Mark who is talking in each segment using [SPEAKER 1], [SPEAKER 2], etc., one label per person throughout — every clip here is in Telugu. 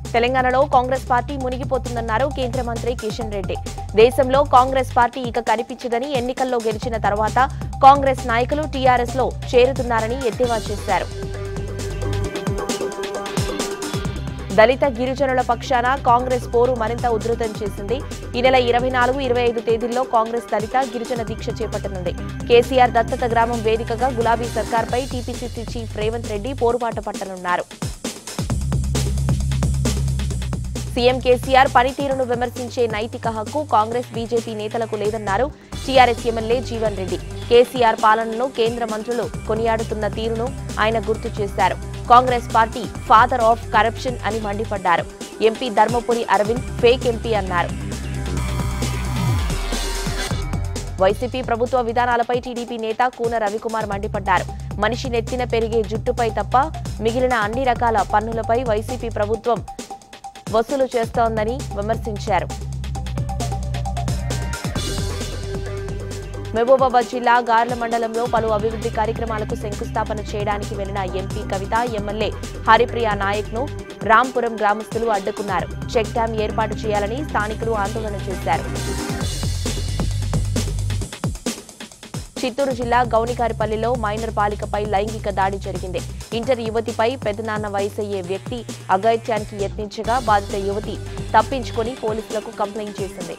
[SPEAKER 1] తెలంగాణలో కాంగ్రెస్ పార్టీ మునిగిపోతుందన్నారు కేంద్ర మంత్రి కిషన్ రెడ్డి దేశంలో కాంగ్రెస్ పార్టీ ఇక కనిపించదని ఎన్నికల్లో గెలిచిన తర్వాత కాంగ్రెస్ నాయకులు టీఆర్ఎస్ లో చేరుతున్నారని ఎద్దేవా చేశారు దళిత గిరిజనుల పక్షాన కాంగ్రెస్ పోరు మరింత ఉధృతం చేసింది ఈ నెల ఇరవై నాలుగు ఇరవై ఐదు తేదీల్లో కాంగ్రెస్ దళిత గిరిజన దీక్ష చేపట్టనుంది కేసీఆర్ దత్తత గ్రామం వేదికగా గులాబీ సర్కార్పై టీపీసీసీ చీఫ్ రేవంత్ రెడ్డి పోరుబాట పట్టనున్నారు సీఎం కేసీఆర్ పనితీరును విమర్శించే నైతిక హక్కు కాంగ్రెస్ బీజేపీ నేతలకు లేదన్నారు టీఆర్ఎస్ ఎమ్మెల్యే జీవన్ రెడ్డి కేసీఆర్ పాలనను కేంద్ర మంత్రులు కొనియాడుతున్న తీరును ఆయన గుర్తు చేశారు Congress party father of corruption అని మండిపడ్డారు MP Dharmapuri Arvind fake MP అన్నారు వైసీపీ ప్రభుత్వ విధానాలపై టీడీపీ నేత కూన రవికుమార్ మండిపడ్డారు మనిషి నెత్తిన పెరిగే జుట్టుపై తప్ప మిగిలిన అన్ని రకాల పన్నులపై వైసీపీ ప్రభుత్వం వసూలు చేస్తోందని విమర్శించారు మహబూబాబాద్ జిల్లా గార్ల మండలంలో పలు అభివృద్ధి కార్యక్రమాలకు శంకుస్థాపన చేయడానికి వెళ్లిన ఎంపీ కవిత ఎమ్మెల్యే హరిప్రియ నాయక్ ను రాంపురం గ్రామస్తులు అడ్డుకున్నారు చెక్ డ్యాం ఏర్పాటు చేయాలని స్థానికులు ఆందోళన చేశారు చిత్తూరు జిల్లా గౌనికారిపల్లిలో మైనర్ బాలికపై లైంగిక దాడి జరిగింది ఇంటర్ యువతిపై పెదనాన్న వయసయ్యే వ్యక్తి అఘాయిత్యానికి యత్నించగా బాధిత యువతి తప్పించుకొని పోలీసులకు కంప్లైంట్ చేసింది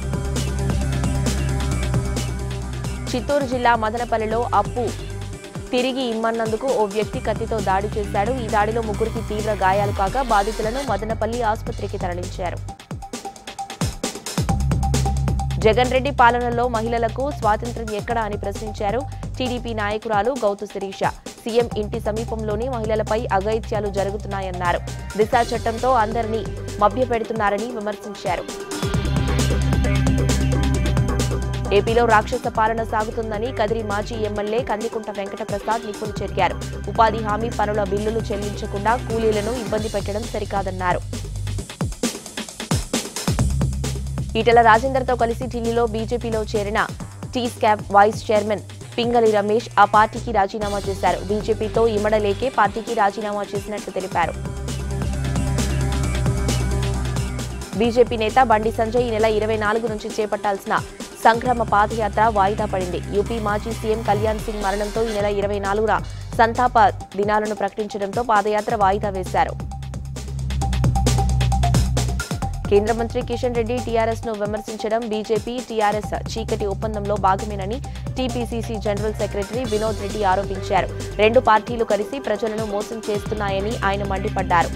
[SPEAKER 1] చిత్తూరు జిల్లా మదనపల్లిలో అప్పు తిరిగి ఇమ్మన్నందుకు ఓ వ్యక్తి కత్తితో దాడి చేశాడు ఈ దాడిలో ముగ్గురికి తీవ్ర గాయాలు కాగా బాధితులను మదనపల్లి ఆసుపత్రికి తరలించారు జగన్ రెడ్డి పాలనలో మహిళలకు స్వాతంత్ర్యం ఎక్కడా అని ప్రశ్నించారు టీడీపీ నాయకురాలు గౌతు శిరీష సీఎం ఇంటి సమీపంలోని మహిళలపై అఘాయిత్యాలు జరుగుతున్నాయన్నారు దిశ చట్టంతో అందరినీ మభ్యపెడుతున్నారని విమర్శించారు ఏపీలో రాక్షస పాలన సాగుతుందని కదిరి మాజీ ఎమ్మెల్యే కందికుంట వెంకట ప్రసాద్ నిప్పులు చెరిగారు ఉపాధి హామీ పనుల బిల్లులు చెల్లించకుండా కూలీలను ఇబ్బంది పెట్టడం సరికాదన్నారు ఈటెల రాజేందర్తో కలిసి ఢిల్లీలో బీజేపీలో చేరిన టీ స్కాప్ వైస్ చైర్మన్ పింగళి రమేష్ ఆ పార్టీకి రాజీనామా చేశారు బీజేపీతో ఇమడలేకే పార్టీకి రాజీనామా చేసినట్లు తెలిపారు బీజేపీ నేత బండి సంజయ్ ఈ నెల ఇరవై నాలుగు నుంచి చేపట్టాల్సిన సంక్రమ పాదయాత్ర వాయిదా పడింది యూపీ మాజీ సీఎం కళ్యాణ్ సింగ్ మరణంతో ఈ నెల ఇరవై నాలుగున సంతాప దినాలను ప్రకటించడంతో పాదయాత్ర వాయిదా వేశారు కేంద్ర మంత్రి కిషన్ రెడ్డి టీఆర్ఎస్ ను విమర్శించడం బీజేపీ టీఆర్ఎస్ చీకటి ఒప్పందంలో భాగమేనని TPCC general secretary Vinod Reddy ఆరోపించారు రెండు పార్టీలు కలిసి ప్రజలను మోసం చేస్తున్నాయని ఆయన మండిపడ్డారు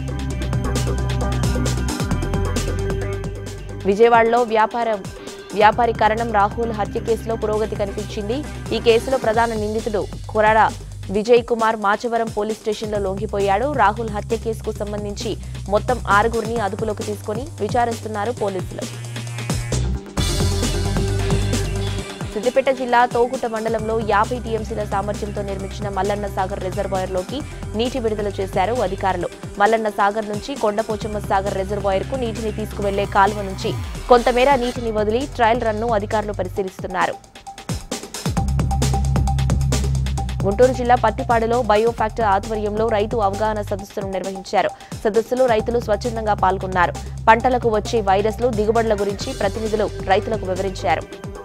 [SPEAKER 1] విజయవాడలో వ్యాపారం వ్యాపారి కరణం రాహుల్ హత్య కేసులో పురోగతి కనిపించింది ఈ కేసులో ప్రధాన నిందితుడు కొరాడ విజయ్ కుమార్ మాచవరం పోలీస్ స్టేషన్లో లొంగిపోయాడు రాహుల్ హత్య కేసుకు సంబంధించి మొత్తం ఆరుగురిని అదుపులోకి తీసుకొని విచారిస్తున్నారు పోలీసులు సిద్దిపేట జిల్లా తోగుట మండలంలో యాభై టీఎంసీల సామర్థ్యంతో నిర్మించిన మల్లన్న సాగర్ రిజర్వాయర్లోకి నీటి విడుదల చేశారు అధికారులు మల్లన్న సాగర్ నుంచి కొండపోచమ్మ సాగర్ రిజర్వాయర్ కు నీటిని తీసుకువెళ్లే కాలువ నుంచి కొంతమేర నీటిని వదిలి ట్రయల్ రన్ను అధికారులు పరిశీలిస్తున్నారు గుంటూరు జిల్లా పత్తిపాడులో బయో ఫ్యాక్టర్ ఆధ్వర్యంలో రైతు అవగాహన సదస్సును నిర్వహించారు సదస్సులో రైతులు స్వచ్ఛందంగా పాల్గొన్నారు పంటలకు వచ్చే వైరస్లు దిగుబడుల గురించి ప్రతినిధులు రైతులకు వివరించారు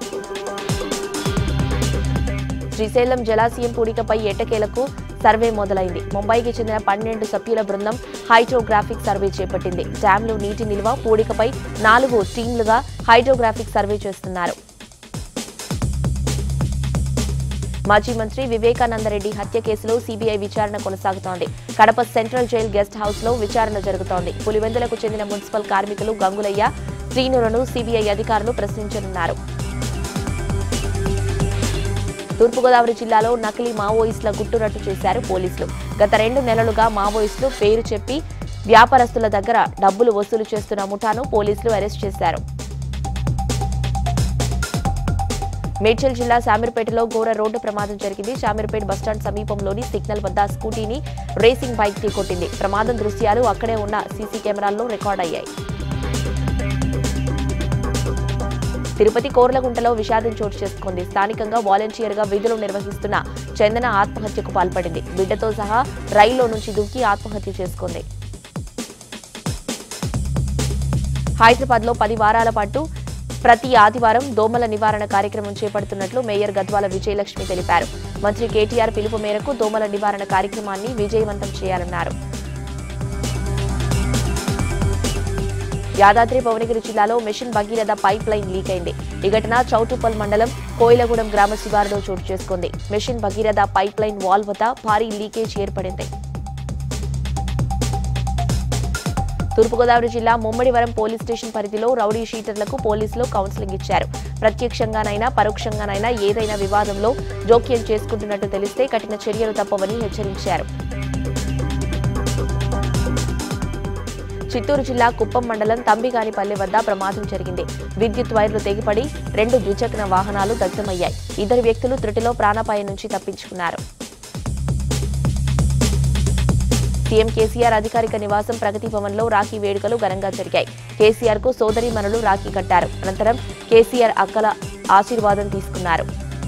[SPEAKER 1] శ్రీశైలం జలాశయం పూడికపై ఎట్టకేలకు సర్వే మొదలైంది ముంబైకి చెందిన పన్నెండు సభ్యుల బృందం హైడ్రోగ్రాఫిక్ సర్వే చేపట్టింది డ్యాంలో నీటి నిల్వ పూడికపై నాలుగు టీంలుగా హైడ్రోగ్రాఫిక్ సర్వే చేస్తున్నారు మాజీ మంత్రి వివేకానందరెడ్డి హత్య కేసులో సీబీఐ విచారణ కొనసాగుతోంది Kadapa central jail guest house లో విచారణ జరుగుతోంది పులివెందులకు చెందిన మున్సిపల్ కార్మికులు గంగులయ్య శ్రీనులను సీబీఐ అధికారులు ప్రశ్నించనున్నారు తూర్పుగోదావరి జిల్లాలో నకిలీ మావోయిస్టుల గుట్టురట్టు చేశారు పోలీసులు గత రెండు నెలలుగా మావోయిస్టులు పేరు చెప్పి వ్యాపారస్తుల దగ్గర డబ్బులు వసూలు చేస్తున్న ముఠాను పోలీసులు అరెస్ట్ చేశారు మేడ్చల్ జిల్లా శామీర్పేటలో ఘోర రోడ్డు ప్రమాదం జరిగింది శామీర్పేట బస్టాండ్ సమీపంలోని సిగ్నల్ వద్ద స్కూటీని రేసింగ్ బైక్ ఢీకొట్టింది ప్రమాదం దృశ్యాలు అక్కడే ఉన్న సీసీ కెమెరాల్లో రికార్డ్ అయ్యాయి తిరుపతి కోర్లగుంటలో విషాదం చోటు చేసుకుంది స్థానికంగా వాలంటీర్గా విధులు నిర్వహిస్తున్న చందన ఆత్మహత్యకు పాల్పడింది బిడ్డతో సహా రైల్లో నుంచి దూకి ఆత్మహత్య చేసుకుంది హైదరాబాద్ లో పది వారాల పాటు ప్రతి ఆదివారం దోమల నివారణ కార్యక్రమం చేపడుతున్నట్లు మేయర్ గద్వాల విజయలక్ష్మి తెలిపారు మంత్రి కేటీఆర్ పిలుపు మేరకు దోమల నివారణ కార్యక్రమాన్ని విజయవంతం చేయాలన్నారు యాదాద్రి భువనగిరి జిల్లాలో mission Bhagiratha pipeline leak అయింది ఈ ఘటన చౌటుప్పల్ మండలం కోయిలగూడెం గ్రామ శివారులో చోటు చేసుకుంది mission Bhagiratha pipeline valve వద్ద భారీ లీకేజ్ ఏర్పడింది తూర్పుగోదావరి జిల్లా ముమ్మడివరం పోలీస్ స్టేషన్ పరిధిలో రౌడీ షీటర్లకు పోలీసులు కౌన్సిలింగ్ ఇచ్చారు ప్రత్యక్షంగానైనా పరోక్షంగానైనా ఏదైనా వివాదంలో జోక్యం చేసుకుంటున్నట్టు తెలిస్తే కఠిన చర్యలు తప్పవని హెచ్చరించారు చిత్తూరు జిల్లా కుప్పం మండలం తంబిగానిపల్లి వద్ద ప్రమాదం జరిగింది విద్యుత్ వైర్లు తెగిపడి రెండు ద్విచక్ర వాహనాలు దగ్ధమయ్యాయి ఇద్దరు వ్యక్తులు త్రుటిలో ప్రాణాపాయం నుంచి తప్పించుకున్నారు సీఎం కేసీఆర్ అధికారిక నివాసం ప్రగతి భవన్ లో రాఖీ వేడుకలు ఘనంగా జరిగాయి కేసీఆర్ కు సోదరి మనులు రాఖీ కట్టారు అనంతరం కేసీఆర్ అక్కల ఆశీర్వాదం తీసుకున్నారు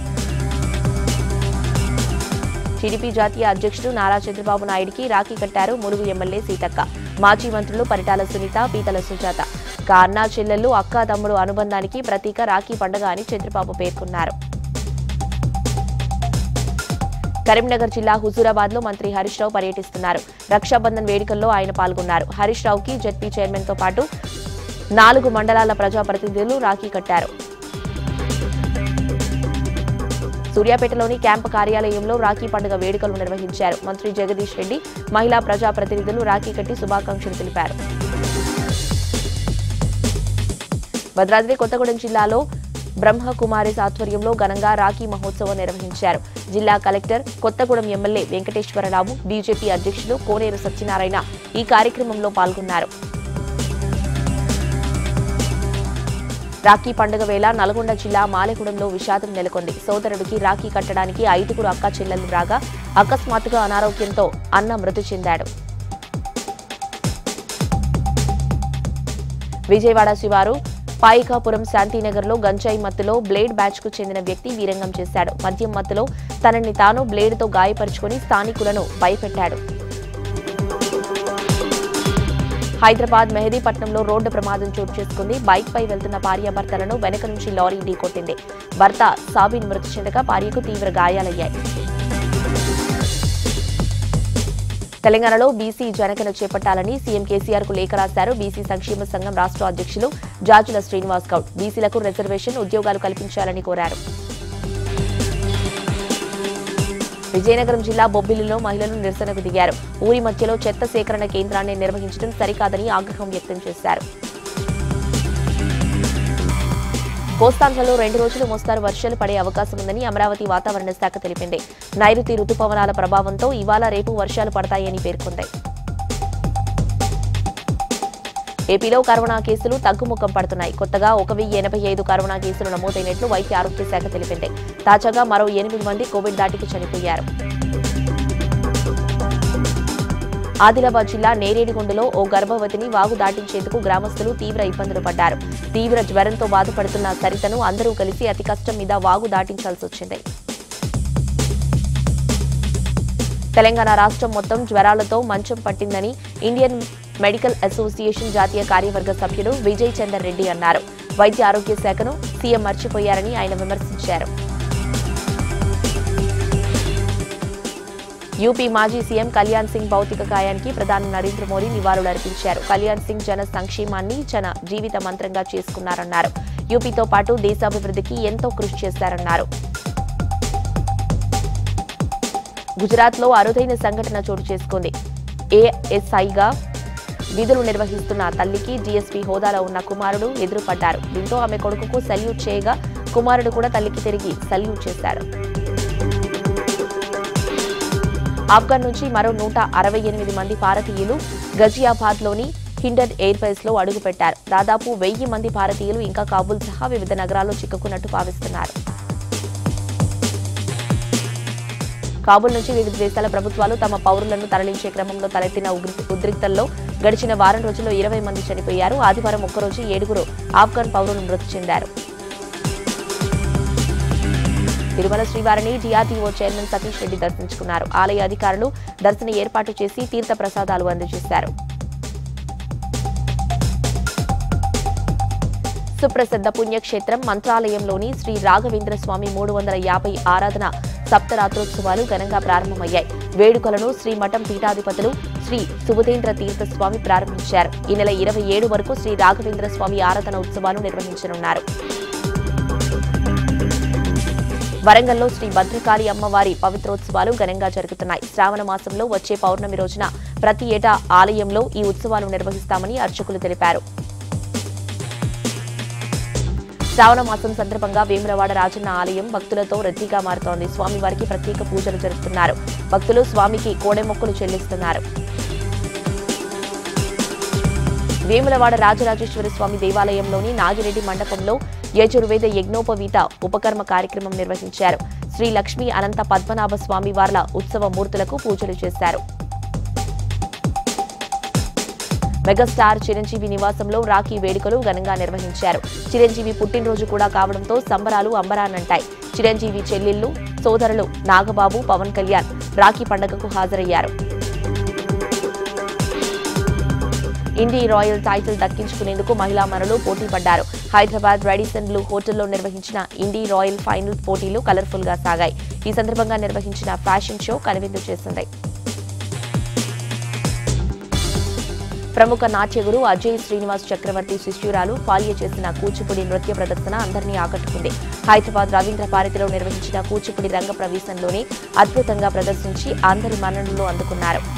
[SPEAKER 1] టీడీపీ జాతీయ అధ్యక్షుడు నారా చంద్రబాబు నాయుడికి రాఖీ కట్టారు ములుగు ఎమ్మెల్యే సీతక్క మాజీ మంత్రులు పరిటాల సునీత పీతల సుజాత ఇక అన్నా చెల్లెళ్ళు అక్క తమ్ముడు అనుబంధానికి ప్రతీక రాఖీ పండుగ అని చంద్రబాబు పేర్కొన్నారు కరీంనగర్ జిల్లా హుజూరాబాద్ లో మంత్రి హరీష్ రావు పర్యటిస్తున్నారు రక్షాబంధన్ వేడుకల్లో ఆయన పాల్గొన్నారు హరీష్ రావుకి జడ్పీ చైర్మన్ తో పాటు నాలుగు మండలాల ప్రజాప్రతినిధులు రాఖీ కట్టారు సూర్యాపేటలోని క్యాంపు కార్యాలయంలో రాఖీ పండుగ వేడుకలు నిర్వహించారు మంత్రి జగదీష్ రెడ్డి మహిళా ప్రజాప్రతినిధులు రాఖీ కట్టి శుభాకాంక్షలు తెలిపారు భద్రాద్రి కొత్తగూడెం జిల్లాలో బ్రహ్మకుమారిస్ ఆధ్వర్యంలో ఘనంగా రాఖీ మహోత్సవం నిర్వహించారు జిల్లా collector Kothagudem MLA Venkateswara Rao BJP అధ్యక్షులు కోనేరు సత్యనారాయణ ఈ కార్యక్రమంలో పాల్గొన్నారు రాఖీ పండుగ వేళ నల్గొండ జిల్లా మాలగూడెంలో విషాదం నెలకొంది సోదరుడికి రాఖీ కట్టడానికి ఐదుగురు అక్క చెల్లెలు రాగా అకస్మాత్తుగా అనారోగ్యంతో అన్న మృతి చెందాడు విజయవాడ శివారు పాయికాపురం శాంతినగర్లో గంజాయి మత్తులో బ్లేడ్ బ్యాచ్ కు చెందిన వ్యక్తి వీరంగం చేశాడు మద్యం మత్తులో తనని తాను బ్లేడ్తో గాయపరుచుకుని స్థానికులను భయపెట్టాడు హైదరాబాద్ మెహదీపట్నంలో రోడ్డు ప్రమాదం చోటు చేసుకుంది బైక్ పై వెళ్తున్న భార్యాభర్తలను వెనక నుంచి లారీ ఢీకొట్టింది భర్త సాబిన్ మృతి చెందగా భార్యకు తీవ్ర గాయాలయ్యాయి తెలంగాణలో బీసీ జనగణ చేపట్టాలని సీఎం కేసీఆర్ కు లేఖ రాశారు బీసీ సంక్షేమ సంఘం రాష్ట్ర అధ్యక్షులు జాజుల శ్రీనివాస్ గౌడ్ బీసీలకు రిజర్వేషన్ ఉద్యోగాలు కల్పించాలని కోరారు విజయనగరం జిల్లా బొబ్బిలిలో మహిళలు నిరసనకు దిగారు ఊరి మధ్యలో చెత్త సేకరణ కేంద్రాన్ని నిర్వహించడం సరికాదని ఆగ్రహం వ్యక్తం చేశారు కోస్తాంధ్రలో రెండు రోజులు మోస్తారు వర్షాలు పడే అవకాశం ఉందని అమరావతి వాతావరణ శాఖ తెలిపింది నైరుతి రుతుపవనాల ప్రభావంతో ఇవాళ రేపు వర్షాలు పడతాయని పేర్కొంది ఏపీలో కరోనా కేసులు తగ్గుముఖం పడుతున్నాయి కొత్తగా ఒక వెయ్యి ఎనభై ఐదు కరోనా కేసులు నమోదైనట్లు వైద్య ఆరోగ్య శాఖ తెలిపింది తాజాగా మరో ఎనిమిది మంది కోవిడ్ దాటికి చనిపోయారు ఆదిలాబాద్ జిల్లా నేరేడిగొండలో ఓ గర్భవతిని వాగు దాటించేందుకు గ్రామస్తులు తీవ్ర ఇబ్బందులు పడ్డారు తీవ్ర జ్వరంతో బాధపడుతున్న సరితను అందరూ కలిసి అతి కష్టం మీద వాగు దాటించాల్సి వచ్చింది తెలంగాణ రాష్ట్రం మొత్తం జ్వరాలతో మంచం పట్టిందని ఇండియన్ మెడికల్ అసోసియేషన్ జాతీయ కార్యవర్గ సభ్యుడు విజయ్ చందర్ రెడ్డి అన్నారు వైద్య ఆరోగ్య శాఖను సీఎం మర్చిపోయారని ఆయన విమర్శించారు యూపీ మాజీ సీఎం కళ్యాణ్ సింగ్ భౌతిక కాయానికి ప్రధాని నరేంద్ర మోదీ నివాళులర్పించారు కళ్యాణ్ సింగ్ జన సంక్షేమాన్ని జన జీవిత మంత్రంగా చేసుకున్నారన్నారు యూపీతో పాటు దేశాభివృద్ధికి ఎంతో కృషి చేశారన్నారు గుజరాత్లో అరుదైన సంఘటన చోటు చేసుకుంది ఏఎస్ఐగా విధులు నిర్వహిస్తున్న తల్లికి డీఎస్పీ హోదాలో ఉన్న కుమారుడు ఎదురుపడ్డారు దీంతో ఆమె కొడుకుకు సల్యూట్ చేయగా కుమారుడు కూడా తల్లికి తిరిగి సల్యూట్ చేశాడు ఆఫ్ఘన్ నుంచి మరో నూట అరవై ఎనిమిది మంది భారతీయులు గజియాబాద్లోని హిండన్ ఎయిర్ బేస్ లో అడుగుపెట్టారు దాదాపు వెయ్యి మంది భారతీయులు ఇంకా కాబూల్ సహా వివిధ నగరాల్లో చిక్కుకున్నట్టు భావిస్తున్నారు కాబూల్ నుంచి వివిధ దేశాల ప్రభుత్వాలు తమ పౌరులను తరలించే క్రమంలో తలెత్తిన ఉగ్రి- ఉద్రిక్తల్లో గడిచిన వారం రోజుల్లో ఇరవై మంది చనిపోయారు ఆదివారం ఒక్కరోజు ఏడుగురు ఆఫ్ఘన్ పౌరులు మృతి చెందారు తిరుమల శ్రీవారిని డిఆర్డీఓ చైర్మన్ సతీష్ రెడ్డి దర్శించుకున్నారు ఆలయ అధికారులు దర్శన ఏర్పాటు చేసి తీర్థ ప్రసాదాలు అందజేశారు సుప్రసిద్ధ పుణ్యక్షేత్రం మంత్రాలయంలోని శ్రీ రాఘవేంద్ర స్వామి మూడు వందల యాభై ఆరాధన సప్తరాత్రోత్సవాలు ఘనంగా ప్రారంభమయ్యాయి వేడుకలను శ్రీ మఠం పీఠాధిపతులు శ్రీ సుబుధేంద్ర తీర్థ స్వామి ప్రారంభించారు ఈ నెల ఇరవై ఏడు వరకు శ్రీ రాఘవేంద్ర స్వామి ఆరాధన ఉత్సవాలు నిర్వహించనున్నారు వరంగల్లో శ్రీ భద్రకాళి అమ్మవారి పవిత్రోత్సవాలు ఘనంగా జరుగుతున్నాయి శ్రావణ మాసంలో వచ్చే పౌర్ణమి రోజున ప్రతి ఏటా ఆలయంలో ఈ ఉత్సవాలు నిర్వహిస్తామని అర్చకులు తెలిపారు శ్రావణ మాసం సందర్భంగా వేములవాడ రాజన్న ఆలయం భక్తులతో రద్దీగా మారుతోంది స్వామివారికి ప్రత్యేక పూజలు జరుపుతున్నారు భక్తులు స్వామికి కోడెమొక్కులు చెల్లిస్తున్నారు వేములవాడ రాజరాజేశ్వరి స్వామి దేవాలయంలోని నాగిరెడ్డి మండపంలో యజుర్వేద యజ్ఞోపవీత ఉపకర్మ కార్యక్రమం నిర్వహించారు శ్రీ లక్ష్మీ అనంత పద్మనాభ స్వామి వార్ల ఉత్సవ మూర్తులకు పూజలు చేశారు మెగాస్టార్ చిరంజీవి నివాసంలో రాఖీ వేడుకలు ఘనంగా నిర్వహించారు చిరంజీవి పుట్టినరోజు కూడా కావడంతో సంబరాలు అంబరానంటాయి చిరంజీవి చెల్లెళ్ళు సోదరులు నాగబాబు పవన్ కళ్యాణ్ రాఖీ పండుగకు హాజరయ్యారు ఇండీ రాయల్ టైటిల్ దక్కించుకునేందుకు మహిళా మనులు పోటీ పడ్డారు హైదరాబాద్ రెడిసన్ బ్లూ హోటల్లో నిర్వహించిన ఇండీ రాయల్ ఫైనల్ పోటీలు కలర్ఫుల్ గా సాగాయి ఈ సందర్భంగా నిర్వహించిన ఫ్యాషన్ షో కనువిందు చేసింది ప్రముఖ నాట్యగురు అజయ్ శ్రీనివాస్ చక్రవర్తి శిష్యురాలు ఫాలియ చేసిన కూచిపూడి నృత్య ప్రదర్శన అందరినీ ఆకట్టుకుంది హైదరాబాద్ రవీంద్ర భారతిలో నిర్వహించిన కూచిపూడి రంగ ప్రవేశంలోనే అద్భుతంగా ప్రదర్శించి అందరి మన్ననలు అందుకున్నారు